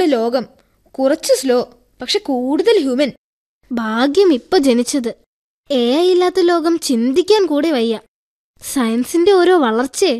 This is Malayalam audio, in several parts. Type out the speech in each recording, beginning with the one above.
ലോകം കുറച്ച് സ്ലോ പക്ഷെ കൂടുതൽ ഹ്യൂമൻ ഭാഗ്യം ഇപ്പൊ ജനിച്ചത് എ ഐ ഇല്ലാത്ത ലോകം ചിന്തിക്കാൻ കൂടി വയ്യ സയൻസിന്റെ ഓരോ വളർച്ചയെ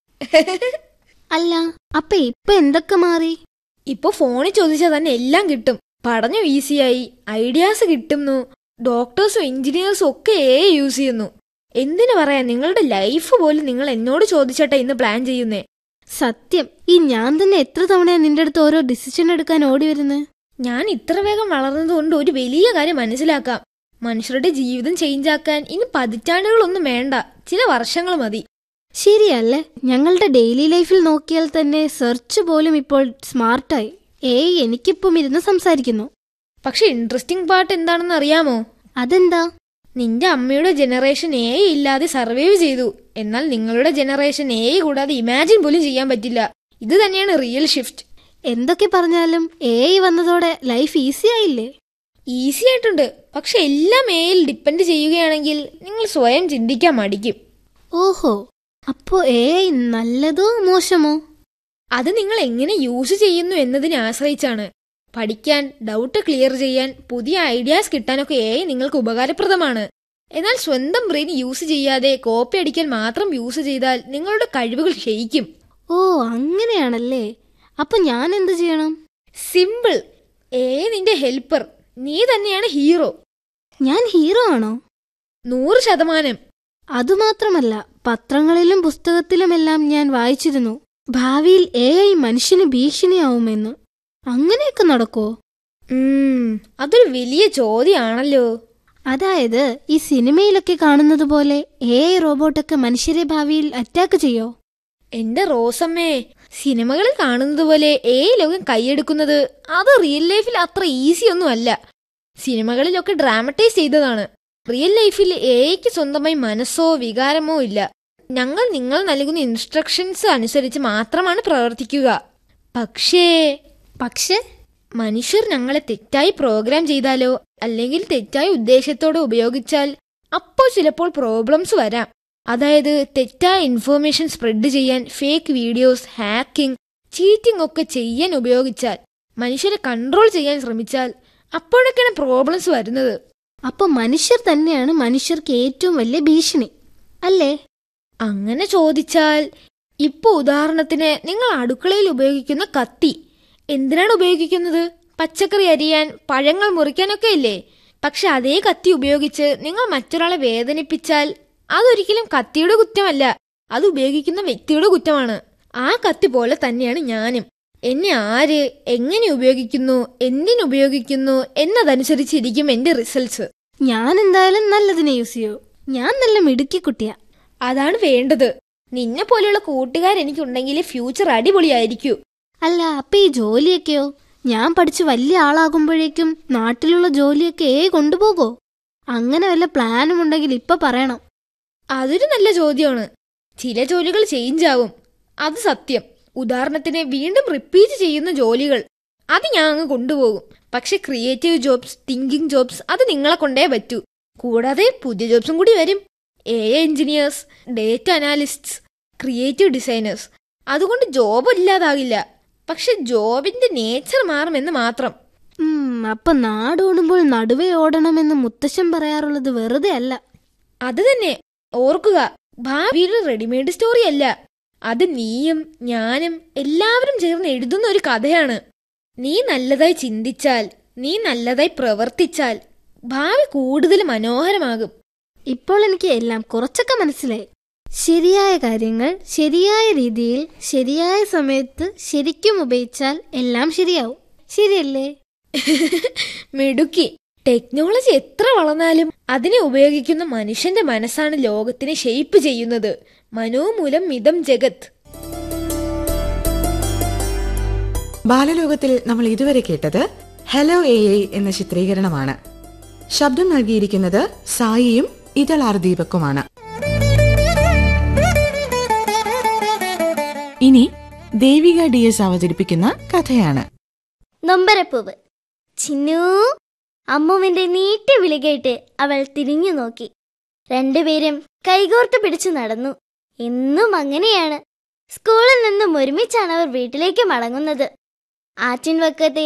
അല്ല അപ്പൊ ഇപ്പൊ എന്തൊക്കെ മാറി ഇപ്പൊ ഫോണിൽ ചോദിച്ചാൽ തന്നെ എല്ലാം കിട്ടും പഠനം ഈസിയായി ഐഡിയാസ് കിട്ടുന്നു ഡോക്ടേഴ്സും എഞ്ചിനീയേഴ്സും ഒക്കെ എ യൂസ് ചെയ്യുന്നു എന്തിനു പറയാ നിങ്ങളുടെ ലൈഫ് പോലും നിങ്ങൾ എന്നോട് ചോദിച്ചട്ടെ ഇന്ന് പ്ലാൻ ചെയ്യുന്നേ സത്യം ഈ ഞാൻ തന്നെ എത്ര തവണയാ നിന്റെ അടുത്ത് ഓരോ ഡിസിഷൻ എടുക്കാൻ ഓടി വരുന്നത് ഞാൻ ഇത്ര വേഗം വളർന്നതുകൊണ്ട് ഒരു വലിയ കാര്യം മനസ്സിലാക്കാം മനുഷ്യരുടെ ജീവിതം ചേഞ്ച് ആക്കാൻ ഇനി പതിറ്റാണ്ടുകളൊന്നും വേണ്ട ചില വർഷങ്ങൾ മതി ശരിയല്ലേ ഞങ്ങളുടെ ഡെയിലി ലൈഫിൽ നോക്കിയാൽ തന്നെ സെർച്ച് പോലും ഇപ്പോൾ സ്മാർട്ടായി ഏ എനിക്കിപ്പം ഇരുന്ന് സംസാരിക്കുന്നു പക്ഷെ ഇൻട്രസ്റ്റിംഗ് പാർട്ട് എന്താണെന്ന് അറിയാമോ അതെന്താ നിന്റെ അമ്മയുടെ ജനറേഷൻ എ ഇല്ലാതെ സർവൈവ് ചെയ്തു എന്നാൽ നിങ്ങളുടെ ജനറേഷൻ എ കൂടാതെ ഇമാജിൻ പോലും ചെയ്യാൻ പറ്റില്ല ഇത് തന്നെയാണ് റിയൽ ഷിഫ്റ്റ് എന്തൊക്കെ പറഞ്ഞാലും എ വന്നതോടെ ലൈഫ് ഈസി ആയില്ലേ ഈസി ആയിട്ടുണ്ട് പക്ഷെ എല്ലാം എയിൽ ഡിപ്പെൻഡ് ചെയ്യുകയാണെങ്കിൽ നിങ്ങൾ സ്വയം ചിന്തിക്കാൻ മടിക്കും ഓഹോ അപ്പോ എ നല്ലതോ മോശമോ അത് നിങ്ങൾ എങ്ങനെ യൂസ് ചെയ്യുന്നു എന്നതിനെ ആശ്രയിച്ചാണ് പഠിക്കാൻ ഡൗട്ട് ക്ലിയർ ചെയ്യാൻ പുതിയ ഐഡിയാസ് കിട്ടാനൊക്കെ എ നിങ്ങൾക്ക് ഉപകാരപ്രദമാണ് എന്നാൽ സ്വന്തം ബ്രെയിൻ യൂസ് ചെയ്യാതെ കോപ്പി അടിക്കാൻ മാത്രം യൂസ് ചെയ്താൽ നിങ്ങളുടെ കഴിവുകൾ ക്ഷയിക്കും ഓ അങ്ങനെയാണല്ലേ അപ്പൊ ഞാൻ എന്ത് ചെയ്യണം സിമ്പിൾ എ നിന്റെ ഹെൽപ്പർ നീ തന്നെയാണ് ഹീറോ ഞാൻ ഹീറോ ആണോ നൂറ് ശതമാനം അതുമാത്രമല്ല പത്രങ്ങളിലും പുസ്തകത്തിലുമെല്ലാം ഞാൻ വായിച്ചിരുന്നു ഭാവിയിൽ എ ഐ മനുഷ്യന് ഭീഷണിയാവുമെന്ന് അങ്ങനെയൊക്കെ നടക്കോ ഉം, അതൊരു വലിയ ചോദ്യമാണല്ലോ അതായത് ഈ സിനിമയിലൊക്കെ കാണുന്നത് പോലെ എ ഐ റോബോട്ടൊക്കെ മനുഷ്യരെ ഭാവിയിൽ അറ്റാക്ക് ചെയ്യോ എന്റെ റോസമ്മേ സിനിമകളിൽ കാണുന്നത് പോലെ ഏ ലോകം കൈയെടുക്കുന്നത് അത് റിയൽ ലൈഫിൽ അത്ര ഈസി ഒന്നും അല്ല സിനിമകളിലൊക്കെ ഡ്രാമറ്റൈസ് ചെയ്തതാണ് റിയൽ ലൈഫിൽ എയ്ക്ക് സ്വന്തമായി മനസ്സോ വികാരമോ ഇല്ല ഞങ്ങൾ നിങ്ങൾ നൽകുന്ന ഇൻസ്ട്രക്ഷൻസ് അനുസരിച്ച് മാത്രമാണ് പ്രവർത്തിക്കുക പക്ഷേ പക്ഷെ മനുഷ്യർ ഞങ്ങളെ തെറ്റായി പ്രോഗ്രാം ചെയ്താലോ അല്ലെങ്കിൽ തെറ്റായ ഉദ്ദേശത്തോടെ ഉപയോഗിച്ചാൽ അപ്പോൾ ചിലപ്പോൾ പ്രോബ്ലംസ് വരാം അതായത് തെറ്റായ ഇൻഫോർമേഷൻ സ്പ്രെഡ് ചെയ്യാൻ ഫേക്ക് വീഡിയോസ് ഹാക്കിംഗ് ചീറ്റിംഗ് ഒക്കെ ചെയ്യാൻ ഉപയോഗിച്ചാൽ മനുഷ്യരെ കൺട്രോൾ ചെയ്യാൻ ശ്രമിച്ചാൽ അപ്പോഴൊക്കെയാണ് പ്രോബ്ലംസ് വരുന്നത് അപ്പൊ മനുഷ്യർ തന്നെയാണ് മനുഷ്യർക്ക് ഏറ്റവും വലിയ ഭീഷണി അല്ലേ അങ്ങനെ ചോദിച്ചാൽ ഇപ്പൊ ഉദാഹരണത്തിന് നിങ്ങൾ അടുക്കളയിൽ ഉപയോഗിക്കുന്ന കത്തി എന്തിനാണ് ഉപയോഗിക്കുന്നത് പച്ചക്കറി അരിയാൻ പഴങ്ങൾ മുറിക്കാനൊക്കെ ഇല്ലേ പക്ഷെ അതേ കത്തി ഉപയോഗിച്ച് നിങ്ങൾ മറ്റൊരാളെ വേദനിപ്പിച്ചാൽ അതൊരിക്കലും കത്തിയുടെ കുറ്റമല്ല അത് ഉപയോഗിക്കുന്ന വ്യക്തിയുടെ കുറ്റമാണ് ആ കത്തി പോലെ തന്നെയാണ് ഞാനും എന്നെ ആര് എങ്ങനെ ഉപയോഗിക്കുന്നു എന്തിനുപയോഗിക്കുന്നു എന്നതനുസരിച്ചിരിക്കും എന്റെ റിസൾട്ട്സ് ഞാൻ എന്തായാലും നല്ലതിനെ യൂസ് ചെയ്യൂ ഞാൻ നല്ല മിടുക്കി കുട്ടിയാ അതാണ് വേണ്ടത് നിന്നെ പോലെയുള്ള കൂട്ടുകാർ എനിക്കുണ്ടെങ്കിൽ ഫ്യൂച്ചർ അടിപൊളിയായിരിക്കൂ അല്ല അപ്പൊ ഈ ജോലിയൊക്കെയോ ഞാൻ പഠിച്ച് വലിയ ആളാകുമ്പോഴേക്കും നാട്ടിലുള്ള ജോലിയൊക്കെ ഏ കൊണ്ടുപോകോ അങ്ങനെ വല്ല പ്ലാനും ഉണ്ടെങ്കിൽ ഇപ്പൊ പറയണം അതൊരു നല്ല ചോദ്യമാണ് ചില ജോലികൾ ചേഞ്ച് ആവും അത് സത്യം ഉദാഹരണത്തിന് വീണ്ടും റിപ്പീറ്റ് ചെയ്യുന്ന ജോലികൾ അത് ഞാൻ അങ്ങ് കൊണ്ടുപോകും പക്ഷെ ക്രിയേറ്റീവ് ജോബ്സ് തിങ്കിങ് ജോബ്സ് അത് നിങ്ങളെ കൊണ്ടേ പറ്റൂ കൂടാതെ പുതിയ ജോബ്സും കൂടി വരും A engineers data analysts creative designers അതുകൊണ്ട് ജോബ് ഇല്ലാതാകില്ല പക്ഷെ ജോബിന്റെ നേച്ചർ മാറുമെന്ന് മാത്രം ഉം, അപ്പൊ നാടോടുമ്പോൾ നടുവേ ഓടണമെന്ന് മുത്തശ്ശൻ പറയാറുള്ളത് വെറുതെ അല്ല അത് തന്നെ ഓർക്കുക ഭാവിയുടെ റെഡിമെയ്ഡ് സ്റ്റോറി അല്ല അത് നീയും ഞാനും എല്ലാവരും ചേർന്ന് എഴുതുന്ന ഒരു കഥയാണ് നീ നല്ലതായി ചിന്തിച്ചാൽ നീ നല്ലതായി പ്രവർത്തിച്ചാൽ ഭാവി കൂടുതൽ മനോഹരമാകും ഇപ്പോൾ എനിക്ക് എല്ലാം കുറച്ചൊക്കെ മനസ്സിലായി ശരിയായ കാര്യങ്ങൾ ശരിയായ രീതിയിൽ ശരിയായ സമയത്ത് ശരിക്കും ഉപയോഗിച്ചാൽ എല്ലാം ശരിയാവും ശരിയല്ലേ മിടുക്കി ടെക്നോളജി എത്ര വളർന്നാലും അതിനെ ഉപയോഗിക്കുന്ന മനുഷ്യന്റെ മനസ്സാണ് ലോകത്തിനെ ഷെയ്പ്പ് ചെയ്യുന്നത് മനോമൂലം മിതം ജഗത് ബാലലോകത്തിൽ നമ്മൾ ഇതുവരെ കേട്ടത് ഹലോ എ ഐ എന്ന ചിത്രീകരണമാണ് ശബ്ദം നൽകിയിരിക്കുന്നത് സായിയും ഇതളാർ ദീപക്കുമാണ് ഇനി ദേവിക ഡി എസ് അവതരിപ്പിക്കുന്ന കഥയാണ് നൊമ്പരപ്പൂവ് ചിന്നു അമ്മുവിന്റെ നീട്ടി വിളി കേട്ട് അവൾ തിരിഞ്ഞു നോക്കി രണ്ടുപേരും കൈകോർത്ത് പിടിച്ചു നടന്നു എന്നും അങ്ങനെയാണ് സ്കൂളിൽ നിന്നും ഒരുമിച്ചാണ് അവർ വീട്ടിലേക്ക് മടങ്ങുന്നത് ആറ്റിൻവക്കത്തെ